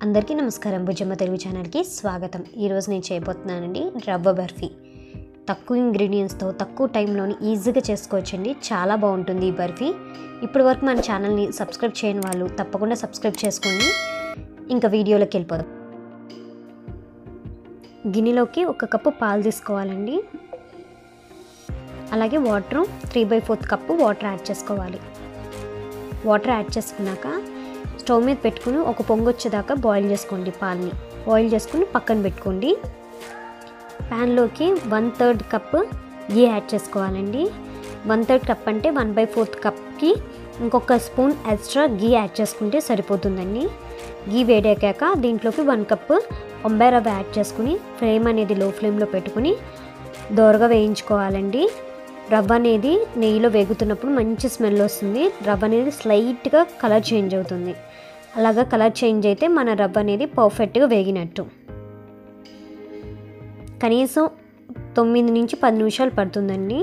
అందరికీ నమస్కారం భుజమ్మ తెలుగు ఛానల్కి స్వాగతం ఈరోజు నేను చేయబోతున్నానండి రవ్వ బర్ఫీ తక్కువ ఇంగ్రీడియంట్స్తో తక్కువ టైంలోని ఈజీగా చేసుకోవచ్చండి చాలా బాగుంటుంది ఈ బర్ఫీ ఇప్పటి వరకు మన ఛానల్ని సబ్స్క్రైబ్ చేయని వాళ్ళు తప్పకుండా సబ్స్క్రైబ్ చేసుకోండి ఇంకా వీడియోలోకి వెళ్ళిపోదాం గిన్నెలోకి ఒక కప్పు పాలు తీసుకోవాలండి అలాగే water three by fourth cup water add చేసుకోవాలి వాటర్ యాడ్ చేసుకున్నాక స్టవ్ మీద పెట్టుకుని ఒక పొంగు వచ్చేదాకా బాయిల్ చేసుకోండి పాలని బాయిల్ చేసుకుని పక్కన పెట్టుకోండి ప్యాన్లోకి one third cup ghee add చేసుకోవాలండి వన్ థర్డ్ కప్ అంటే వన్ బై ఫోర్త్ కప్కి ఇంకొక స్పూన్ ఎక్స్ట్రా గీ యాడ్ చేసుకుంటే సరిపోతుందండి గీ వేడాకాక దీంట్లోకి వన్ కప్ బొంబాయి రవ్వ యాడ్ చేసుకుని ఫ్లేమ్ అనేది లో ఫ్లేమ్లో పెట్టుకుని దోరగా వేయించుకోవాలండి రవ్వ అనేది నెయ్యిలో వేగుతున్నప్పుడు మంచి స్మెల్ వస్తుంది రవ్వ అనేది స్లైట్గా కలర్ చేంజ్ అవుతుంది అలాగా కలర్ చేంజ్ అయితే మన రవ్వ అనేది పర్ఫెక్ట్గా వేగినట్టు కనీసం తొమ్మిది నుంచి పది నిమిషాలు పడుతుందండి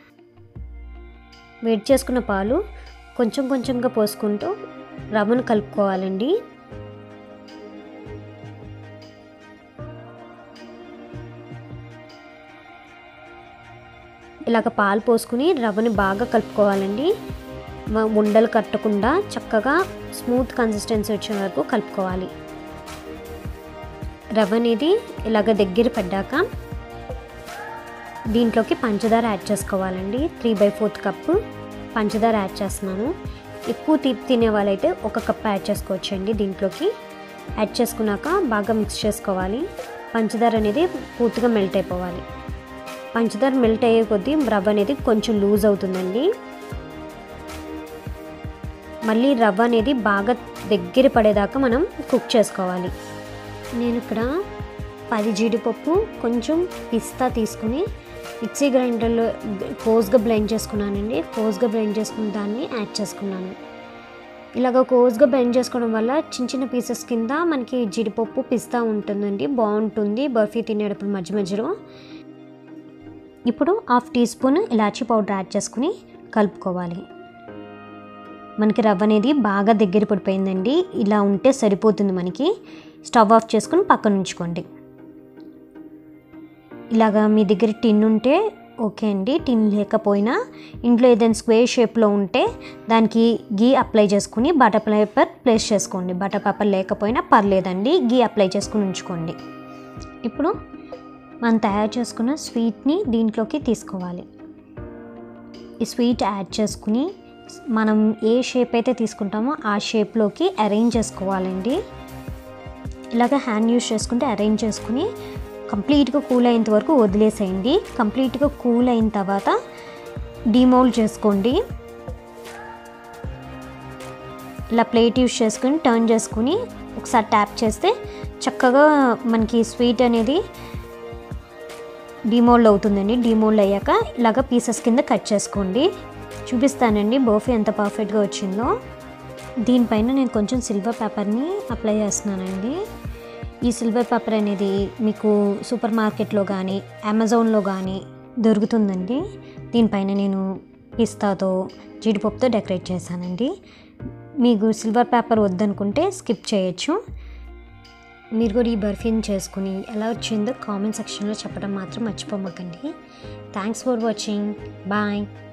వేడి చేసుకున్న పాలు కొంచెం కొంచెంగా పోసుకుంటూ రవ్వను కలుపుకోవాలండి ఇలాగ పాలు పోసుకుని రవ్వని బాగా కలుపుకోవాలండి వ- ఉండలు కట్టకుండా చక్కగా స్మూత్ కన్సిస్టెన్సీ వచ్చే వరకు కలుపుకోవాలి రవ్వ అనేది ఇలాగ దగ్గర పడ్డాక దీంట్లోకి పంచదార యాడ్ చేసుకోవాలండి త్రీ బై ఫోర్త్ కప్పు పంచదార యాడ్ చేస్తున్నాను ఎక్కువ తీపి తినే వాళ్ళైతే ఒక కప్ యాడ్ చేసుకోవచ్చండి దీంట్లోకి యాడ్ చేసుకున్నాక బాగా మిక్స్ చేసుకోవాలి పంచదార అనేది పూర్తిగా మెల్ట్ అయిపోవాలి పంచదార మెల్ట్ అయ్యే కొద్దీ రవ్వ అనేది కొంచెం లూజ్ అవుతుందండి మళ్ళీ రవ్వ అనేది బాగా దగ్గర పడేదాకా మనం కుక్ చేసుకోవాలి నేను ఇక్కడ పది జీడిపప్పు కొంచెం పిస్తా తీసుకుని మిక్సీ గ్రైండర్లో కోస్గా బ్లెండ్ చేసుకున్నానండి కోస్గా బ్లెండ్ చేసుకున్న దాన్ని యాడ్ చేసుకున్నాను ఇలాగ కోస్గా బ్లెండ్ చేసుకోవడం వల్ల చిన్న చిన్న పీసెస్ కింద మనకి జీడిపప్పు పిస్తా ఉంటుందండి బాగుంటుంది బర్ఫీ తినేటప్పుడు మధ్య మధ్యలో ఇప్పుడు half teaspoon elaichi powder add చేసుకుని కలుపుకోవాలి మనకి రవ్వ అనేది బాగా దగ్గర పడిపోయిందండి ఇలా ఉంటే సరిపోతుంది మనకి స్టవ్ ఆఫ్ చేసుకుని పక్కన ఉంచుకోండి ఇలాగా మీ దగ్గర టిన్ ఉంటే ఓకే అండి టిన్ లేకపోయినా ఇంట్లో ఏదైనా స్క్వేర్ షేప్లో ఉంటే దానికి గీ అప్లై చేసుకుని బటర్ పేపర్ ప్లేస్ చేసుకోండి బటర్ పేపర్ లేకపోయినా పర్లేదండి గీ అప్లై చేసుకుని ఉంచుకోండి ఇప్పుడు మనం తయారు చేసుకున్న స్వీట్ని దీంట్లోకి తీసుకోవాలి ఈ స్వీట్ యాడ్ చేసుకుని మనం ఏ షేప్ అయితే తీసుకుంటామో ఆ షేప్లోకి అరేంజ్ చేసుకోవాలండి ఇలాగ హ్యాండ్ యూస్ చేసుకుంటే అరేంజ్ చేసుకుని కంప్లీట్గా కూల్ అయ్యేంత వరకు వదిలేసేయండి కంప్లీట్గా కూల్ అయిన తర్వాత డిమోల్డ్ చేసుకోండి ఇలా ప్లేట్ యూస్ చేసుకుని టర్న్ చేసుకుని ఒకసారి ట్యాప్ చేస్తే చక్కగా మనకి స్వీట్ అనేది డిమోల్డ్ అవుతుందండి డిమోల్డ్ అయ్యాక ఇలాగ పీసెస్ కింద కట్ చేసుకోండి చూపిస్తానండి బర్ఫీ ఎంత పర్ఫెక్ట్గా వచ్చిందో దీనిపైన నేను కొంచెం సిల్వర్ పేపర్ని అప్లై చేస్తున్నానండి ఈ సిల్వర్ పేపర్ అనేది మీకు సూపర్ మార్కెట్లో కానీ అమెజాన్లో కానీ దొరుకుతుందండి దీనిపైన నేను పిస్తాతో జీడిపప్పుతో డెకరేట్ చేశానండి మీకు సిల్వర్ పేపర్ వద్దనుకుంటే స్కిప్ చేయొచ్చు మీరు కూడా ఈ బర్ఫీని చేసుకుని ఎలా వచ్చిందో కామెంట్ సెక్షన్లో చెప్పడం మాత్రం మర్చిపోమకండి థ్యాంక్స్ ఫర్ వాచింగ్ బాయ్